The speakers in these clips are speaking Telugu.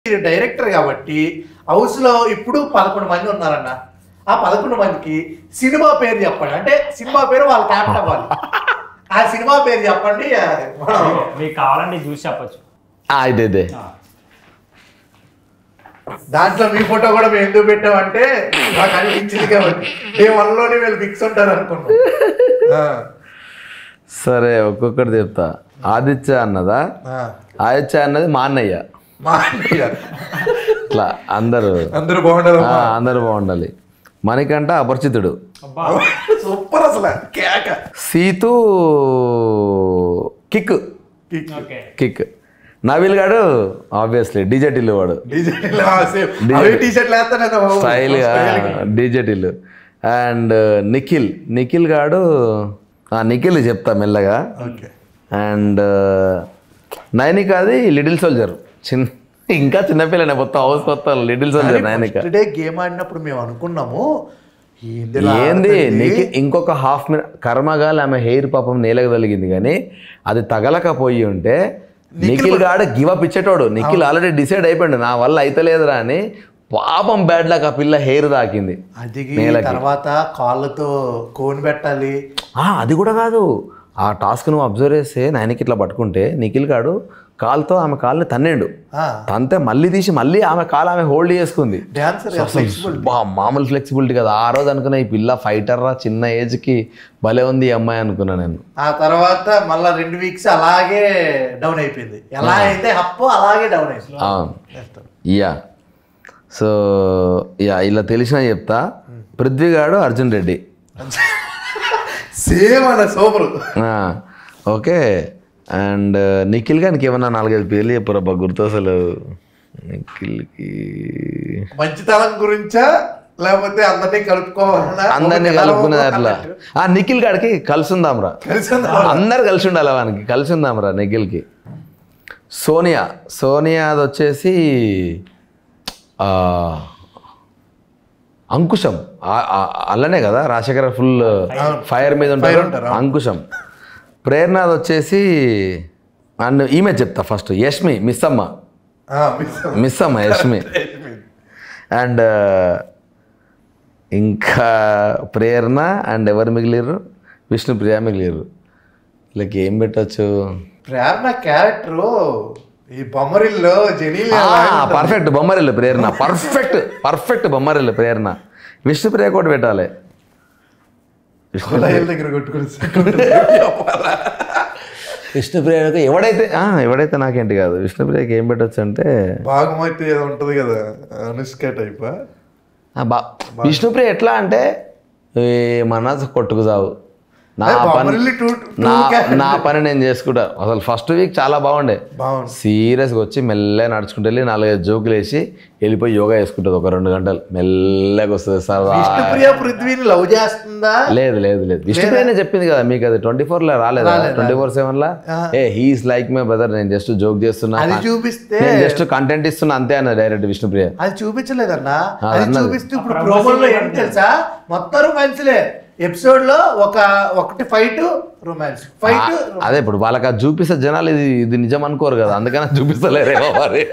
మీరు డైరెక్టర్ కాబట్టి హౌస్ లో ఇప్పుడు పదకొండు మంది ఉన్నారన్న ఆ పదకొండు మందికి సినిమా పేరు చెప్పండి అంటే సినిమా పేరు వాళ్ళ క్యాప్టెన్ అవ్వాలి ఆ సినిమా పేరు చెప్పండి ఆ, మనం మీకు కావాలంటే చూసి చెప్పొచ్చు ఆ, ఇదే ఇదే దాంట్లో మీ ఫోటో కూడా మేము ఎందుకు పెట్టామంటే మాకు అనిపించింది కాబట్టి మేము మనలోనే వీళ్ళు ఫిక్స్ ఉంటారు అనుకున్నాం ఆ, సరే ఒక్కొక్కటి చెప్తా ఆదిత్య అన్నదా ఆ. ఆదిత్య అన్నది మా అన్నయ్య మా అన్నయ్య. ఇట్లా అందరూ అందరూ బాగుంటారు ఆ, అందరూ బాగుండాలి మణికంఠ అపరిచితుడు అబ్బా సూపర్ అసలు కేక సీతు కిక్ ఓకే కిక్ నవీల్ గాడు ఆబ్వియస్లీ డిజెటిల్ వాడు డిజైన్ అవి టీ షర్ట్లు వేస్తాను స్టైల్గా డిజెటిల్ అండ్ నిఖిల్ నిఖిల్ గాడు ఆ, నిఖిల్ చెప్తా మెల్లగా ఓకే అండ్ నైనికాది లిటిల్ సోల్జర్ చిన్న ఇంకా చిన్నపిల్లనే మొత్తం హౌస్ మొత్తం little soldier Nainika first day game ఆడినప్పుడు మేము అనుకున్నాము ఏంది ఇలా ఏంది ఆడుతుంది? నిఖిల్ ఇంకొక హాఫ్ మినిట్ కర్మగాలి ఆమె హెయిర్ పాపం నేలకు తగిలింది కానీ అది తగలకపోయి ఉంటే నిఖిల్ గాడు గివ్ అప్ ఇచ్చేటోడు నిఖిల్ ఆల్రెడీ డిసైడ్ అయిపోయాడు నా వల్ల అయితలేదురా అని పాపం బ్యాడ్ లాక్ ఆ పిల్ల హెయిర్ తాకింది అదిగి నేలకి. తర్వాత కాళ్ళతో కోన్ పెట్టాలి ఆ, అది కూడా కాదు ఆ టాస్క్ నువ్వు అబ్జర్వ్ చేస్తే నాయనకి ఇట్లా పట్టుకుంటే నిఖిల్ గాడు కాలుతో ఆమె కాళ్ళని తన్నేండు ఆ, తంతే మళ్ళీ తీసి మళ్ళీ ఆమె కాలు ఆమె హోల్డ్ చేసుకుంది డాన్సర్ ఫ్లెక్సిబుల్ బా మామూలు ఫ్లెక్సిబిలిటీ కదా ఆ రోజు అనుకున్నా ఈ పిల్ల ఫైటర్ రా చిన్న ఏజ్కి భలే ఉంది ఈ అమ్మాయి అనుకున్నా నేను ఆ తర్వాత మళ్ళా రెండు వీక్స్ అలాగే డౌన్ అయిపోయింది ఎలా అయితే హప్పు అలాగే డౌన్ అయిపోయింది అవును యా సో యా ఇలా తెలిసిన చెప్తా పృథ్వీగాడు అర్జున్ రెడ్డి సేమ్ అన్న సూపర్ ఆ, ఓకే అండ్ నిఖిల్ గారికి ఏమన్నా నాలుగైదు పేర్లు చెప్పరబ్బా గుర్తు అసలు నిఖిల్కి మంచితనం గురించా లేకపోతే అందరినీ కలుపుకోవాలన్నా అందరినీ ఒకటి ఎలా కలుపుకునేది అట్లా అన్నట్టు. ఆ నిఖిల్ గాడికి కలిసి ఉందాంరా కలిసి ఉందా? అందరు కలిసి ఉండాలి వానికి కలిసి ఉందాంరా నిఖిల్కి సోనియా సోనియా అది వచ్చేసి ఆ, అంకుశం ఆ- ఆ- అల్లనే కదా రాజశేఖర ఫుల్ ఫైర్ మీద Fire ఉంటారు ఉంటారు, అంకుశం ప్రేరణ అది వచ్చేసి అండ్ ఈమె చెప్తా ఫస్ట్ యష్మి మిస్ అమ్మ ఆ, మిస్ మిస్ అమ్మ యష్మి అండ్ ఇంకా ప్రేరణ అండ్ ఎవరు మిగిలిర్రు విష్ణుప్రియ మిగిలిర్రు వీళ్ళకి ఏం పెట్టచ్చు ప్రేరణ క్యారెక్టర్ ఈ బొమ్మరిల్లో జనీల్ perfect Bommarillu Prerana perfect perfect Bommarillu Prerana Vishnupriya కూడా పెట్టాలి కులాయిల దగ్గర కొట్టుకుని విష్ణుప్రియకి ఎవడైతే ఆ, ఎవడైతే నాకేంటి కాదు విష్ణుప్రియకి ఏం పెట్టచ్చు అంటే భాగమతి ఏదో ఉంటది కదా అనుష్క టైప్ ఆ, బా విష్ణుప్రియ ఎట్లా అంటే ఏ మనసు కొట్టుకు చావు నా అదే పని బొమ్మరిల్లు two- two నా characters. నా పని నేను చేసుకుంటా అసలు ఫస్ట్ వీక్ చాలా బాగుండే బాగుంది సీరియస్గా వచ్చి మెల్లగా నడుచుకుంటూ వెళ్ళి నాలుగైదు జోకులు వేసి వెళ్ళిపోయి యోగా వేసుకుంటుంది ఒక రెండు గంటలు మెల్లగా వస్తుంది సార్ విష్ణుప్రియ పృథ్వీని లవ్ చేస్తుందా లేదు లేదు లేదు విష్ణుప్రియనే చెప్పింది కదా మీకు అది ట్వంటీ ఫోర్ లో రాలేదా ట్వంటీ ఫోర్ సెవెన్ లా a he's like my brother నేను జస్ట్ జోక్ చేస్తున్నా అది చూపిస్తే నేను జస్ట్ కంటెంట్ ఇస్తున్నా అంతే అన్న డైరెక్ట్ విష్ణుప్రియ అది చూపించలేదన్నా ఆ, అది అన్నది. చూపిస్తూ ఇప్పుడు ప్రోమోల్లో ఏంటి తెలుసా మొత్తం రొమాన్స్లే ఎపిసోడ్ లో ఒక ఒకటి ఫైట్ రొమాన్స్ ఫైట్ అదే ఇప్పుడు వాళ్ళకి అది చూపిస్తే జనాలు ఇది ఇది నిజం అనుకోరు కదా అందుకని అది చూపిస్తలేరేమో మరి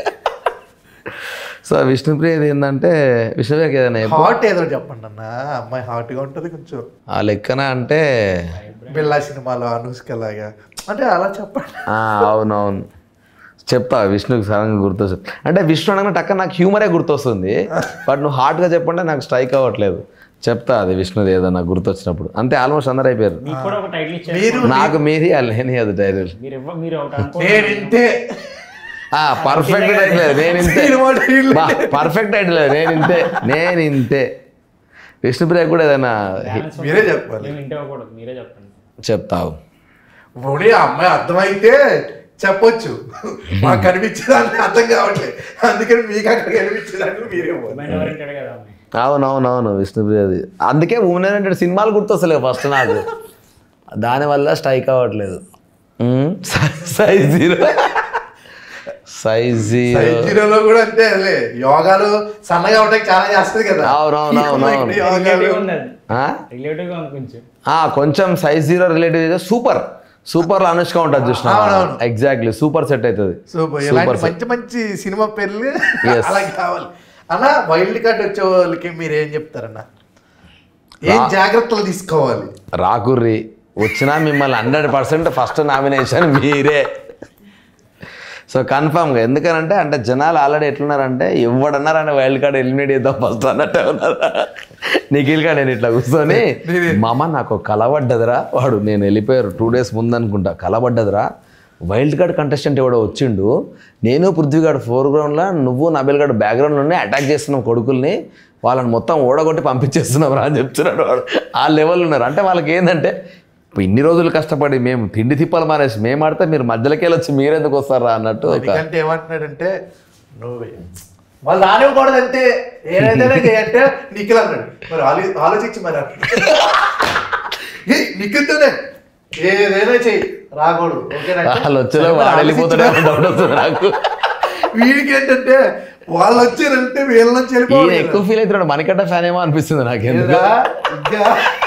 సో విష్ణుప్రియది ఏంటంటే విష్ణుప్రియకి ఏదైనా చెప్పు. హాట్ ఏదో చెప్పండి అన్న అమ్మాయి హాట్ గా ఉంటది కొంచెం ఆ లెక్కన అంటే బిల్లా సినిమాలో అనుష్క లాగా అంటే అలా చెప్పండి ఆ, అవునవును చెప్తా విష్ణుకి సడన్గా గుర్తొస్తుంది అంటే విష్ణు అనగా టక్క నాకు హ్యూమరే గుర్తొస్తుంది బట్ నువ్వు హార్ట్గా చెప్పంటే నాకు స్ట్రైక్ అవ్వట్లేదు చెప్తా అది విష్ణుది ఏదో నాకు గుర్తొచ్చినప్పుడు అంతే ఆల్మోస్ట్ అందరు అయిపోయారు మీకు కూడా ఒక టైటిల్ ఇచ్చారు మీరు నాకు మీది లేని అది డైరెక్ట్ మీరు ఇవ్వ మీరు ఒకటి అనుకో నేను ఇంతే పర్ఫెక్ట్ టైటిల్ నేను ఇంతే సినిమా title. పర్ఫెక్ట్ టైటిల్ నేను ఇంతే నేను ఇంతే విష్ణుప్రియ కూడా ఏదైనా మీరే చెప్పాలి మేము ఇంటే ఇవ్వకూడదు మీరే చెప్పండి చెప్తావు పోనీ ఆ అమ్మాయి అర్థమైతే చెప్పొచ్చు మాకు కనిపించేదాన్ని అర్థం కావట్లేదు అందుకని మీకు అక్కడ కనిపించేదాన్ని మీరే పోవాలి. మైండ్ ఎవరు వింటాడు కదా అమ్మాయి. అవునవునవును విష్ణుప్రియది అందుకే ఉమెన్ అంటే సినిమాలు గుర్తొస్తలేవు ఫస్ట్ నాకు దానివల్ల స్ట్రైక్ అవ్వట్లేదు size zero size zero size జీరోలో కూడా అంతే అదే యోగాలు సన్నగా అవడానికి చాలా చేస్తుంది కదా అవునవునవును. ఈ అమ్మాయి ఇక్కడ యోగాలు రిలేటివ్ ఉంది అది ఆ? రిలేటివ్ గా ఉంది కొంచెం ఆ, కొంచెం size zero relative super super లో అనుష్క ఉంటుంది చూసిన అవునవును. ఎగ్జాక్ట్లీ సూపర్ సెట్ అవుతుంది సూపర్ Super ఇలాంటి set. మంచి మంచి సినిమా పేర్లు Yes. అలా కావాలి అన్న వైల్డ్ కార్డ్ వచ్చే వాళ్ళకి మీరు ఏం చెప్తారన్న ఏం రా- జాగ్రత్తలు తీసుకోవాలి రాకుర్రి వచ్చినా మిమ్మల్ని హండ్రెడ్ పర్సెంట్ ఫస్ట్ నామినేషన్ మీరే సో కన్ఫామ్గా ఎందుకనంటే అంటే జనాలు ఆల్రెడీ ఎట్లున్నారంటే ఎవడన్నారంటే వైల్డ్ కార్డ్ ఎలిమినేట్ చేద్దాం ఫస్ట్ అన్నట్టు ఉన్నారు నిఖిల్ గా నేను ఇట్లా కూర్చొని మామ నాకు ఒక కల పడ్డదిరా వాడు నేను వెళ్ళిపోయారు టూ డేస్ ముందు అనుకుంటా కల పడ్డదిరా వైల్డ్ కార్డ్ కంటెస్టెంట్ ఎవడో వచ్చిండు నేను పృథ్వీగాడు ఫోర్గ్రౌండ్లో నువ్వు నబిల్ గాడు బ్యాక్గ్రౌండ్లోనే అటాక్ చేస్తున్నాం కొడుకుల్ని వాళ్ళని మొత్తం ఓడగొట్టి పంపించేస్తున్నాం రా అని చెప్తున్నాడు వాడు ఆ లెవెల్ ఉన్నారు అంటే వాళ్ళకి ఏంటంటే ఇప్పుడు ఇన్ని రోజులు కష్టపడి మేము తిండి తిప్పలు మానేసి మేము ఆడితే మీరు మధ్యలోకి వెళ్ళొచ్చి మీరెందుకు వస్తారా అన్నట్టు ఒక ఎందుకంటే ఏమంటున్నాడంటే నువ్వే వాళ్ళు రానివ్వకూడదంటే ఏదైతే అంటే నిఖిల్ అన్నాడు మరి ఆలో- ఆలోచించి మరి ఏ నిఖిల్తోనే ఏదైనా చెయ్యి రాకూడదు ఓకేనా అంటే, వాళ్ళు వచ్చేలో సరే, మరి వాడు వెళ్ళిపోతాడే ఆలోచించి డౌట్ వస్తుంది నాకు వీడికి ఏంటంటే వాళ్ళు వచ్చారంటే వీళ్ళ నుంచి ఈయన వెళ్ళిపోవాలి ఎక్కువ ఫీల్ అవుతున్నాడు మనకట్ట ఫ్యాన్ ఏమో అనిపిస్తుంది నాకు ఎందుకు కదా? ఇంకా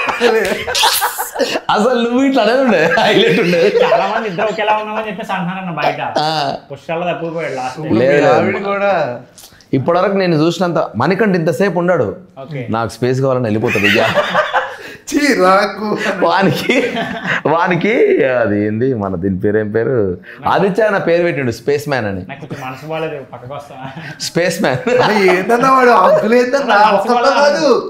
అసలు నువ్వు ఇట్లా అనేది ఉండే హైలైట్ ఉండే చాలా మంది ఇద్దరు ఒకేలా ఉన్నామని చెప్పేసి అంటున్నారన్న బయట ఆ, పుష్కల్లో తప్పిపోయాడు లాస్ట్ ఇప్పుడు లేదు, మీ లేదు. ఆవిడ కూడా ఇప్పటివరకు నేను చూసినంత మనకంటే ఇంతసేపు ఉండడు ఓకే నాకు స్పేస్ కావాలని వెళ్ళిపోతుంది ఇక చీ రాకు వానికి వానికి అది ఏంది మన దీని పేరు ఏం పేరు ఆదిత్య నా పేరు పెట్టిండు స్పేస్ మ్యాన్ అని నాకు కొంచెం మనసు బాగాలేదు పక్కకు వస్తా స్పేస్ మ్యాన్ అరే ఏందన్నా వాడు అంకులు ఏందన్నా మనసు ఒక్కతో బాగాలేదు. కాదు